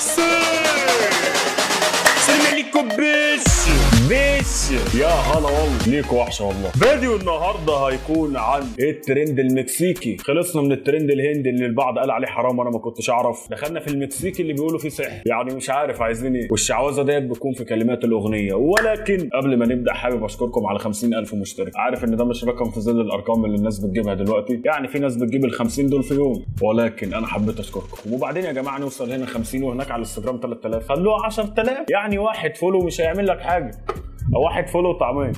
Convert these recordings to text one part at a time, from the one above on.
السلام عليكم بس بس يا هلا والله ليكوا وحشه والله فيديو النهارده هيكون عن الترند المكسيكي خلصنا من الترند الهندي اللي البعض قال عليه حرام وانا ما كنتش اعرف دخلنا في المكسيكي اللي بيقولوا فيه سحر يعني مش عارف عايزين ايه والشعوذه ديت بتكون في كلمات الاغنيه ولكن قبل ما نبدا حابب اشكركم على 50000 مشترك عارف ان ده مش رقم في ظل الارقام اللي الناس بتجيبها دلوقتي يعني في ناس بتجيب ال 50 دول في يوم ولكن انا حبيت اشكركم وبعدين يا جماعه نوصل هنا 50 وهناك على الانستجرام 3000 خلوها 10000 يعني واحد فولو مش هيعمل لك حاجه او واحد فولو طعمين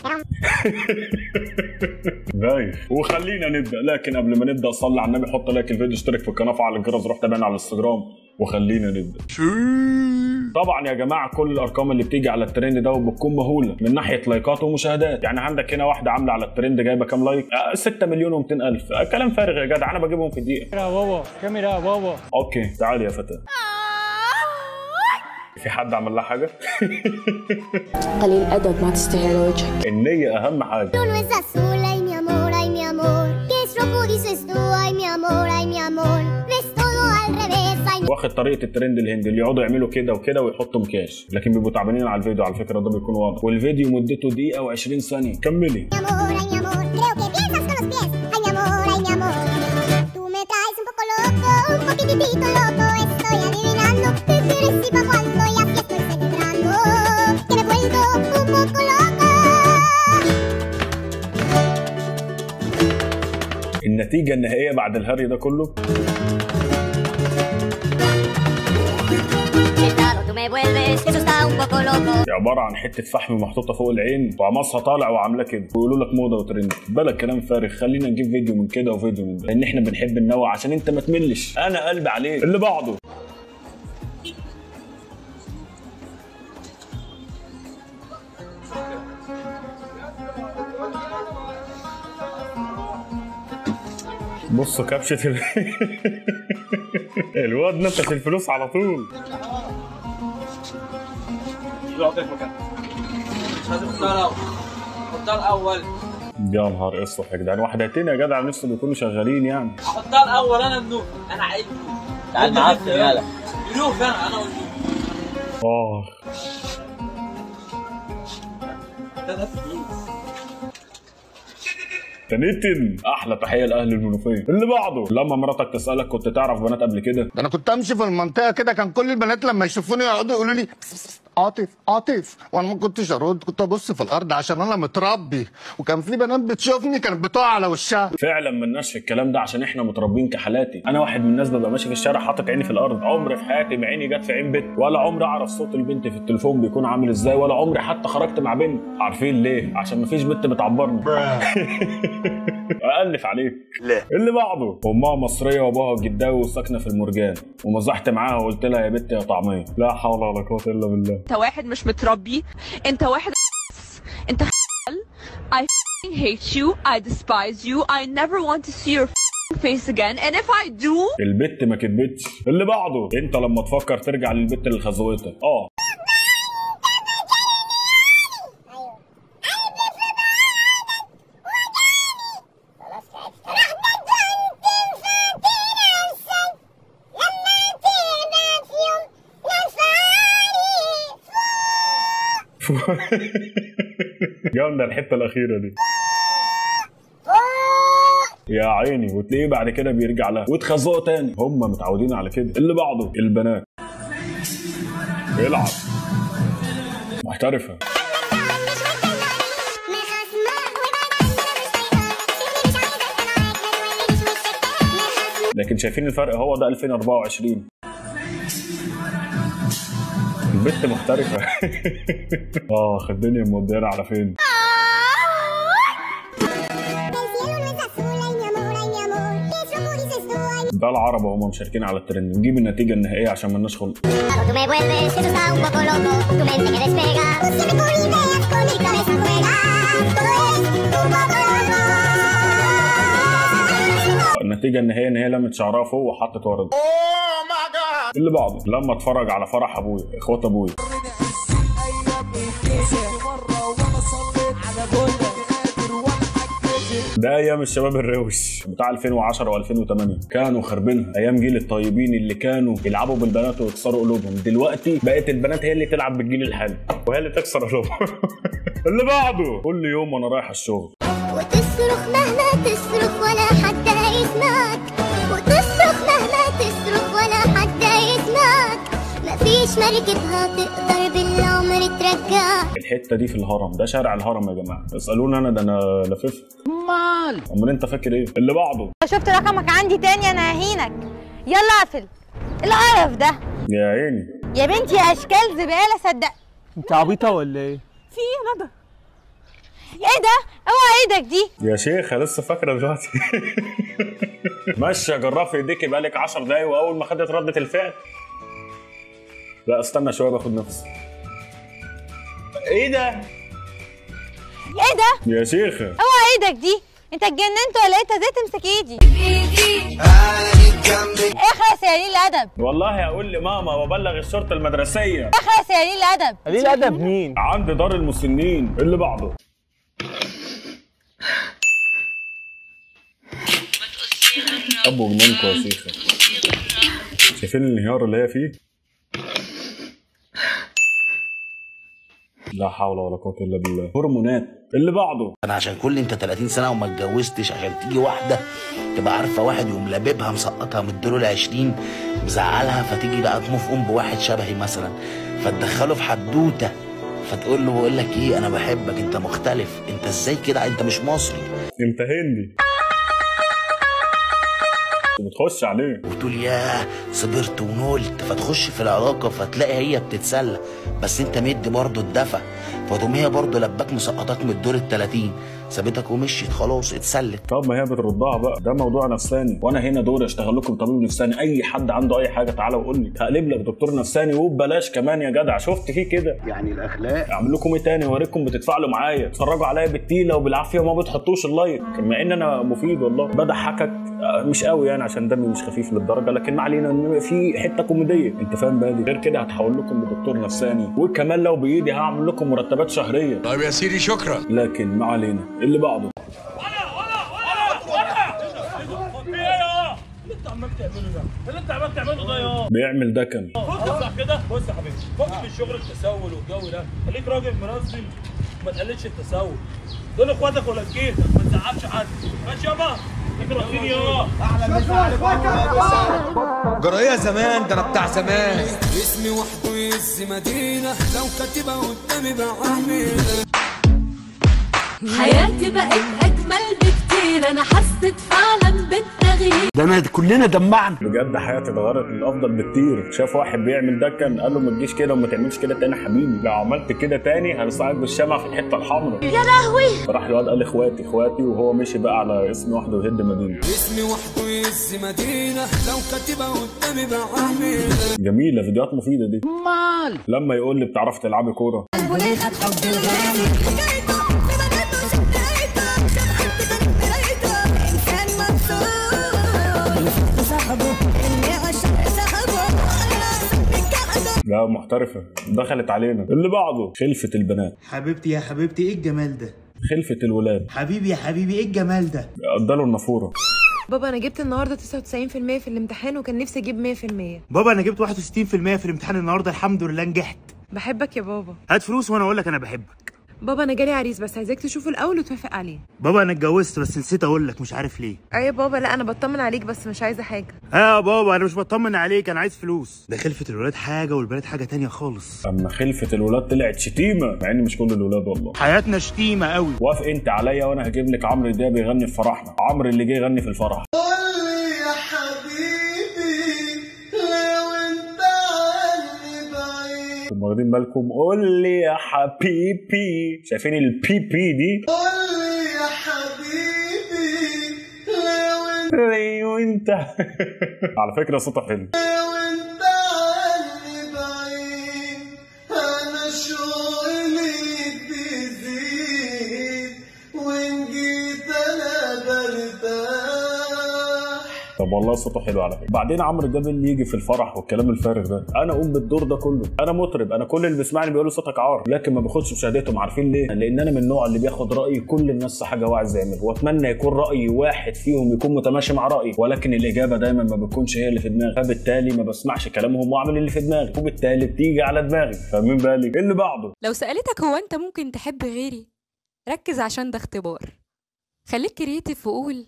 بايخ وخلينا نبدا لكن قبل ما نبدا صلي على النبي حط لايك الفيديو اشترك في القناه فعل الجرس روح تابعنا على الانستجرام وخلينا نبدا طبعا يا جماعه كل الارقام اللي بتيجي على الترند ده وبتكون مهوله من ناحيه لايكات ومشاهدات يعني عندك هنا واحده عامله على الترند جايبه كام لايك آه 6 مليون و200 الف آه كلام فارغ يا جدع انا بجيبهم في دقيقه Mira, bobo. ¿Qué mira, bobo? اوكي تعالي يا فتاه في حد عمل لها حاجه قليل أدب ما تستاهل وجهك النيه اهم حاجه no es azul, ay mi amor, ay mi amor. ¿Qué es rojo dices tú, ay mi amor, ay mi amor? Ves todo al revés, ay mi واخد طريقه الترند الهندي اللي يقعدوا يعملوا كده وكده ويحطوا مكياج لكن بيبقوا تعبانين على الفيديو على فكره ده بيكون واضح والفيديو مدته دقيقه و20 ثانيه كملي amor, ay mi amor. Creo que piensas con los pies, ay mi amor, ay mi amor. Tú me traes un poco loco, un poquitito loco. Estoy adivinando qué quieres y pa' cuándo y así estoy celebrando. Que me he vuelto un poco loca. النتيجه النهائيه بعد الهري ده كله Pesado, tú me vuelves, eso está un poco loco. عباره عن حته فحم محطوطه فوق العين وقمصها طالع وعامله كده ويقولوا لك موضه وترند بالك كلام فارغ خلينا نجيب فيديو من كده وفيديو من ده لان احنا بنحب ننوع عشان انت ما تملش انا قلبي عليك اللي بعده بصوا كبشة ال... الواد نفس الفلوس على طول يعطيك مكان هذا اختار اول اختار اول يا نهار اسود يا جدعان وحدتين يا جدع نفسهم بيكونوا شغالين يعني اختار اول انا النوف انا عايز تعال معفن يالا نوف انا انا والنوف اه ثلاث فلوس تنتن احلى تحيه لاهل المنوفيه اللي بعده لما مراتك تسالك كنت تعرف بنات قبل كده ده انا كنت امشي في المنطقه كده كان كل البنات لما يشوفوني يقعدوا يقولوا لي عاطف عاطف وانا ما كنتش ارد كنت ابص في الارض عشان انا متربي وكان في بنات بتشوفني كانت بتقع على وشها فعلا ملناش في الكلام ده عشان احنا متربيين كحالاتي انا واحد من الناس ببقى ماشي في الشارع حاطط عيني في الارض عمري في حياتي ما عيني جت في عين بنت ولا عمري اعرف صوت البنت في التليفون بيكون عامل ازاي ولا عمري حتى خرجت مع بنت عارفين ليه عشان مفيش بنت بتعبرني أألف عليك لا اللي بعده أمها مصرية وأبوها جداوي وساكنة في المرجان ومزحت معاها وقلت لها يا بنت يا طعمية لا حول ولا قوة إلا بالله انت واحد مش متربي انت واحد انت I f***ing hate you I despise you I never want to see your f***ing face again and if I do البت ما كدبتش اللي بعده انت لما تفكر ترجع للبت اللي خزوتك اه جامدة الحتة الأخيرة دي يا عيني وتلاقيه بعد كده بيرجع لها وتخزقه تاني هم متعودين على كده اللي بعده البنات العب محترفة لكن شايفين الفرق هو ده 2024 البت محترفة اه الدنيا مودينا على فين ده العرب هم مشاركين على الترند نجيب النتيجة النهائية عشان مالناش خلق Tú me vuelves, eso está un poco loco. Tu mente que despega. Tú siempre con ideas, con mi cabeza juegas. Todo es un poco loco. النتيجة النهائية ان هي لمت شعرها فوق وحطت ورد اللي بعده لما اتفرج على فرح ابويا اخوات ابويا ده ايام الشباب الروش بتاع 2010 و2008 كانوا خربينها ايام جيل الطيبين اللي كانوا يلعبوا بالبنات ويكسروا قلوبهم دلوقتي بقت البنات هي اللي تلعب بالجيل الحالي وهي اللي تكسر قلوبهم اللي بعده كل يوم وانا رايح الشغل وتصرخ مهما تصرخ ولا حد هيسمعك وتصرخ مهما تصرخ ولا حد هيسمعك مفيش مركبها تقدر بالعمر ترجعك الحته دي في الهرم ده شارع الهرم يا جماعه اسالوني انا ده انا لفف امال امال انت فاكر ايه اللي بعده شفت رقمك عندي تاني انا ههينك يلا اقفل إيه القرف ده يا عيني يا بنتي اشكال زباله صدق انت عبيطه ولا ايه؟ في ايه ندى ايه ده اوعى ايدك دي يا شيخه لسه فاكره دلوقتي ماشيه جرافي ايديكي بقالك 10 دقايق واول ما خدت رده الفعل لا استنى شويه باخد نفس ايه ده ايه ده يا شيخه اوعى ايدك دي انت اتجننت ولا إيه؟ انت ازاي تمسك ايدي اخلص يا قليل الادب والله هقول لماما وابلغ الشرطه المدرسيه اخلص يا قليل الادب قليل ادب مين؟ عند دار المسنين اللي بعده ابو جنانكو يا شيخه شايفين الانهيار اللي هي فيه لا حول ولا قوه الا بالله هرمونات اللي بعده انا عشان كل انت 30 سنه وما اتجوزتش عشان تيجي واحده تبقى عارفه واحد يقوم لاببها مسقطها من الدور ال 20 مزعلها فتيجي بقى تموف ام بواحد شبهي مثلا فتدخله في حدوته فتقول له بقول لك ايه انا بحبك انت مختلف انت ازاي كده انت مش مصري انت هندي بتخش عليه وتقول ياه صبرت ونولت فتخش في العلاقه فتلاقي هي بتتسلى بس انت مدي برضه الدفع فتقوم هي برضه لباك مسقطاك من الدور ال 30 سابتك ومشيت خلاص اتسلت طب ما هي بتردها بقى ده موضوع نفساني وانا هنا دور اشتغل لكم طبيب نفساني اي حد عنده اي حاجه تعالى وقول لي هقلب لك دكتور نفساني وببلاش كمان يا جدع شفت فيه كده يعني الاخلاق اعمل لكم ايه تاني اوريكم بتتفاعلوا معايا اتفرجوا عليا بالتيله وبالعافيه وما بتحطوش اللايك مع ان انا مفيد والله بضحكك آه، مش قوي يعني عشان دمي مش خفيف للدرجه لكن ما علينا ان في حته كوميديه انت فاهم بالي غير كده هتحول لكم لدكتور نفساني وكمان لو بايدي هعمل لكم مرتبات شهريه طيب يا سيدي شكرا لكن ما علينا اللي بعده اللي انت عمال تعمله ده يا بيعمل دكن فك كده بص يا حبيبي فك من شغل التسول والجو ده خليك راجل منظم ما تقللش التسول دول اخواتك ولا تجيبك ما تزعلش حد ماشي يابا اجرى فيني يا جرايه زمان ده انا بتاع زمان اسمي وحده يهز مدينة لو كاتبها قدامي بعمل حياتي بقت أجمل بكتير أنا حسيت فعلا بالتغيير ده انا كلنا دمعنا بجد حياتي اتغيرت للافضل بكتير شاف واحد بيعمل دكن قال له ما تجيش كده وما تعملش كده تاني يا حبيبي لو عملت كده تاني هنصعد بالشمع في الحته الحمراء يا لهوي فراح الواد قال اخواتي اخواتي وهو مشي بقى على اسم واحده وهد مدينه اسمي وحده يهز مدينة لو كاتبها قدامي بعمل جميله فيديوهات مفيده دي مال لما يقول لي بتعرف تلعبي كوره لا محترفه دخلت علينا اللي بعده خلفه البنات حبيبتي يا حبيبتي ايه الجمال ده خلفه الولاد حبيبي يا حبيبي ايه الجمال ده اداله النافوره بابا انا جبت النهارده 99% في الامتحان وكان نفسي اجيب 100% بابا انا جبت 61% في الامتحان النهارده الحمد لله نجحت بحبك يا بابا هات فلوس وانا اقول لك انا بحبك بابا انا جالي عريس بس عايزاك تشوفه الاول وتوافق عليه بابا انا اتجوزت بس نسيت اقول لك مش عارف ليه ايوه يا بابا لا انا بطمن عليك بس مش عايزه حاجه ها يا بابا انا مش بطمن عليك انا عايز فلوس ده خلفة الولاد حاجه والبنات حاجه تانية خالص اما خلفه الولاد طلعت شتيمه مع ان مش كل الولاد والله حياتنا شتيمه قوي وافق انت عليا وانا هجيب لك عمرو دياب يغني في فرحنا عمرو اللي جه يغني في الفرح يا حبيبي لو انت عني بعيد انتم واخدين بالكم قول لي يا حبيبي شايفين البي بي دي قول يا حبيبي لو انت ليه وانت على فكره صوته حلو لو انت عني بعيد انا شوقي ليك بيزيد وان جيت انا برتاح طب طب والله صوته حلو على فكره بعدين عمرو جاب اللي يجي في الفرح والكلام الفارغ ده انا اقوم بالدور ده كله انا مطرب انا كل اللي بيسمعني بيقولوا صوتك عار لكن ما باخدش بشهادتهم عارفين ليه لان انا من النوع اللي بياخد راي كل الناس في حاجه هو عايز يعملها واتمنى يكون راي واحد فيهم يكون متماشي مع رايي ولكن الاجابه دايما ما بتكونش هي اللي في دماغي فبالتالي ما بسمعش كلامهم واعمل اللي في دماغي وبالتالي بتيجي على دماغي فاهمين بالي إيه اللي بعده لو سألتك هو أنت ممكن تحب غيري ركز عشان ده اختبار خليك كرييتيف وقول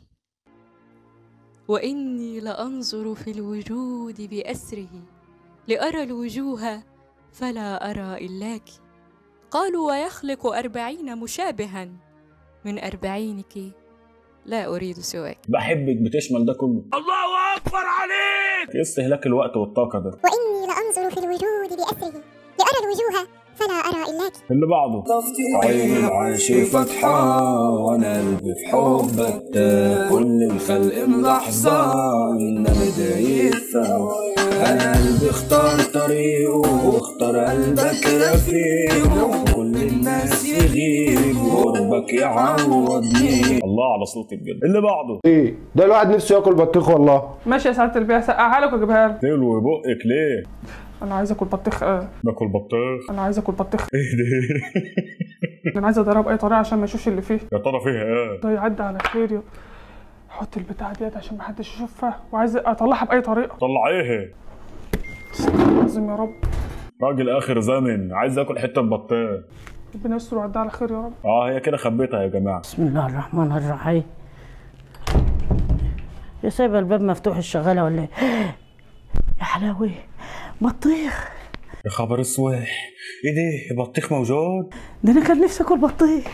وإني لأنظر في الوجود بأسره لأرى الوجوه فلا أرى إلاك قالوا ويخلق أربعين مشابها من أربعينك لا أريد سواك بحبك بتشمل ده كله الله اكبر عليك ايه استهلاك الوقت والطاقه ده وإني لأنظر في الوجود بأسره لأرى الوجوه فلا أرى إلاك اللي بعده عين العاشق فتحة وانا قلبي في حبك تاه كل الخلق ملاحظة انما دايب في هواك انا قلبي اختار طريقه واختار قلبك رفيقه كل الناس يغيب قربك يعوضني الله على صوتي بجد اللي بعده ايه ده الواحد نفسه ياكل بطيخ والله ماشي يا سعاده البيع سقعها لك واجيبها لك تلوي بقك ليه انا عايز اكل بطيخ آه. باكل بطيخ انا عايز اكل بطيخ ايه ده انا عايز اضربها باي طريقه عشان ما يشوفش اللي فيه يا ترى فيها ايه ده يعدي على خير يا حط البتاعه ديت عشان ما حدش يشوفها وعايز اطلعها باي طريقه طلعيها لازم يا رب راجل اخر زمن عايز اكل حته بطيخ ربنا يستر ويعدي على خير يا رب اه هي كده خبيتها يا جماعه بسم الله الرحمن الرحيم يا سايبه الباب مفتوح الشغاله ولا ايه يا حلاوي بطيخ يا خبر اسوح ايه ده بطيخ موجود ده انا كان نفسي اكل بطيخ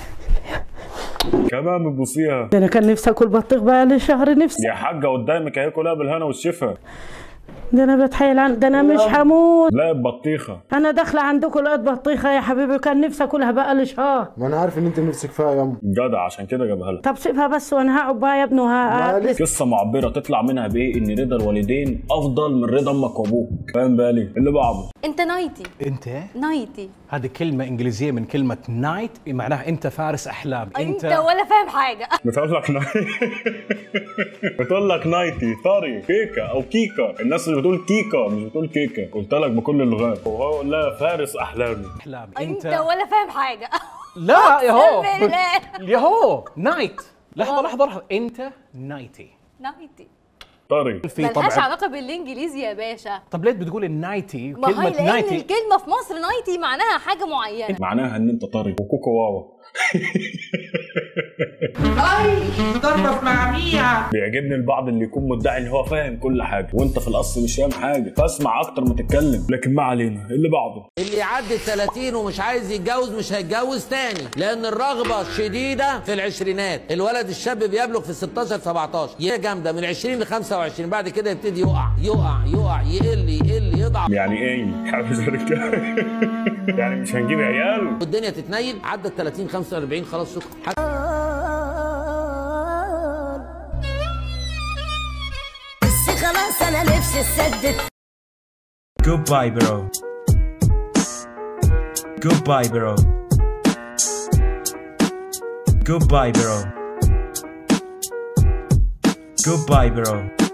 كمان بتبصيها ده انا كان نفسي اكل بطيخ بقى لي شهر نفسي يا حاجه قدامك اهي كلها بالهنا والشفا ده انا بتحايل عن ده انا مش هموت لا بطيخه انا داخله عندكم لقيت بطيخه يا حبيبي كان نفسي اكلها بقى لي شهر ما انا عارف ان انت نفسك فيها يا ام جدع عشان كده جابها لك طب سيبها بس وانا هقعد بقى يا ابني وه... قصه معبره تطلع منها بايه ان رضا الوالدين افضل من رضا امك وابوك فاهم بالي اللي بعده انت نايتي انت نايتي هذه كلمة إنجليزية من كلمة نايت معناها أنت فارس أحلام انت ولا فاهم حاجه بتقول لك ناي... بتقول لك نايتي طري كيكه او كيكه الناس اللي بتقول كيكه مش بتقول كيكه قلت لك بكل اللغات وهو لا فارس احلامي أحلام انت ولا فاهم حاجه لا يا هو أقسم بالله. يا هو نايت لحظة لحظة لحظة أنت نايتي نايتي طري في ملهاش طبع علاقه بالانجليزي يا باشا طب ليه بتقول النايتي ما هي كلمة لان نايتي الكلمه في مصر نايتي معناها حاجه معينه معناها ان انت طري وكوكو واوا اي ضربة في معمية بيعجبني البعض اللي يكون مدعي ان هو فاهم كل حاجه وانت في الاصل مش فاهم حاجه فاسمع اكتر ما تتكلم لكن ما علينا اللي بعده اللي يعدي ال 30 ومش عايز يتجوز مش هيتجوز تاني لان الرغبه الشديده في العشرينات الولد الشاب بيبلغ في 16 17 هي جامده من 20 ل 25 بعد كده يبتدي يقع يقع يقع يقل يقل يضعف يعني ايه حابس رجاله يعني مش هنجيب عيال والدنيا تتنيل عدى ال 30 45 خلاص شكرا حتى بس خلاص انا نفسي اتسدد Goodbye, bro. Goodbye, bro. Goodbye, bro. Goodbye, bro.